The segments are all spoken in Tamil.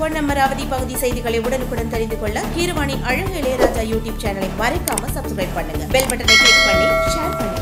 பொன்னமராவதி பகுதி செய்திகளை உடனுக்குடன் தெரிந்து கொள்ள கீரவாணி அழகு இளையராஜா யூடியூப் சேனலை மறக்காம சப்ஸ்கிரைப் பண்ணுங்க பெல் பட்டனை கிளிக் பண்ணி ஷேர் பண்ணுங்க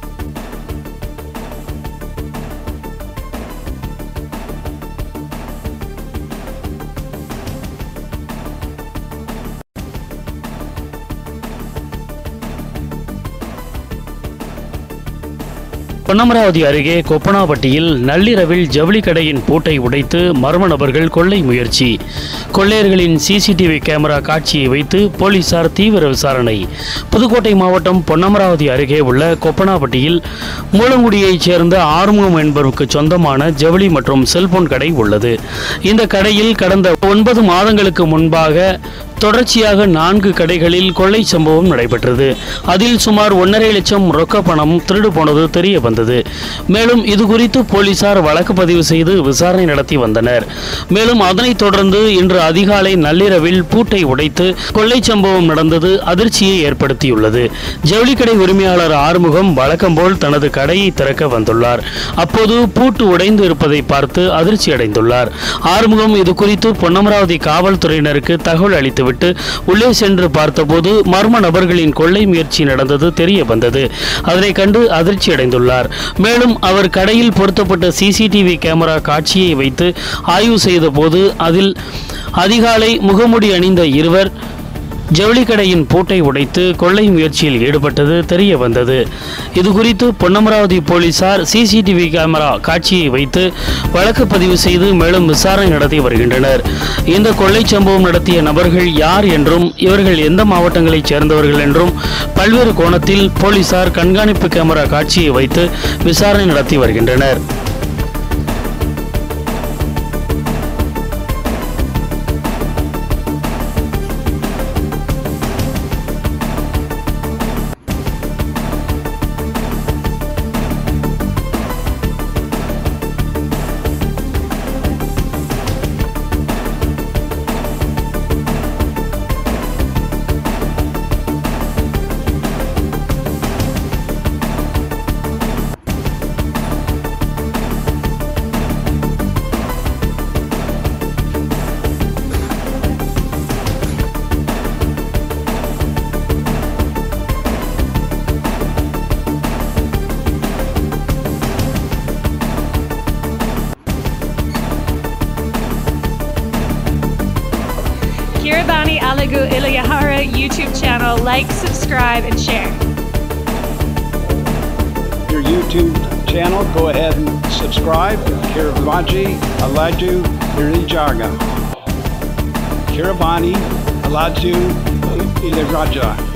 பொன்னமராவதி அருகே கொப்பனாப்பட்டியில் நள்ளிரவில் ஜவுளி கடையின் பூட்டை உடைத்து மர்ம நபர்கள் கொள்ளை முயற்சி கொள்ளையர்களின் சிசிடிவி கேமரா காட்சியை வைத்து போலீசார் தீவிர விசாரணை புதுக்கோட்டை மாவட்டம் பொன்னமராவதி அருகே உள்ள கொப்பனாப்பட்டியில் மூலங்குடியைச் சேர்ந்த ஆறுமுகம் என்பவருக்கு சொந்தமான ஜவுளி மற்றும் செல்போன் கடை உள்ளது இந்த கடையில் கடந்த ஒன்பது மாதங்களுக்கு முன்பாக தொடர்ச்சியாக நான்கு கடைகளில் கொள்ளை சம்பவம் நடைபெற்றது அதில் சுமார் ஒன்றரை லட்சம் ரொக்க பணம் திருடு போனது தெரிய வந்தது மேலும் இது குறித்து போலீசார் வழக்கு பதிவு செய்து விசாரணை நடத்தி வந்தனர் மேலும் அதனைத் தொடர்ந்து இன்று அதிகாலை நள்ளிரவில் பூட்டை உடைத்து கொள்ளை சம்பவம் நடந்தது அதிர்ச்சியை ஏற்படுத்தியுள்ளது ஜவுளிக்கடை உரிமையாளர் ஆறுமுகம் வழக்கம்போல் தனது கடையை திறக்க வந்துள்ளார் அப்போது பூட்டு உடைந்து இருப்பதை பார்த்து அதிர்ச்சி அடைந்துள்ளார் ஆறுமுகம் இது குறித்து பொன்னமராவதி காவல்துறையினருக்கு தகவல் அளித்துவிட்டு உள்ளே சென்று பார்த்தபோது மர்ம நபர்களின் கொள்ளை முயற்சி நடந்தது தெரிய வந்தது அதனை கண்டு அதிர்ச்சி அடைந்துள்ளார் மேலும் அவர் கடையில் பொருத்தப்பட்ட சிசிடிவி கேமரா காட்சியை வைத்து ஆய்வு செய்த போது அதில் அதிகாலை முகமுடி அணிந்த இருவர் ஜவுளி கடையின் பூட்டை உடைத்து கொள்ளை முயற்சியில் ஈடுபட்டது தெரிய வந்தது இது குறித்து பொன்னமராவதி போலீசார் சிசிடிவி கேமரா காட்சியை வைத்து வழக்கு பதிவு செய்து மேலும் விசாரணை நடத்தி வருகின்றனர் இந்த கொள்ளை சம்பவம் நடத்திய நபர்கள் யார் என்றும் இவர்கள் எந்த மாவட்டங்களைச் சேர்ந்தவர்கள் என்றும் பல்வேறு கோணத்தில் போலீசார் கண்காணிப்பு கேமரா காட்சியை வைத்து விசாரணை நடத்தி வருகின்றனர் Kiribani Alagu Ilayahara YouTube channel. Like, subscribe, and share. your YouTube channel. Go ahead and subscribe. Kiribati Alaju Irijaga. Kiribani Alaju Iliraja.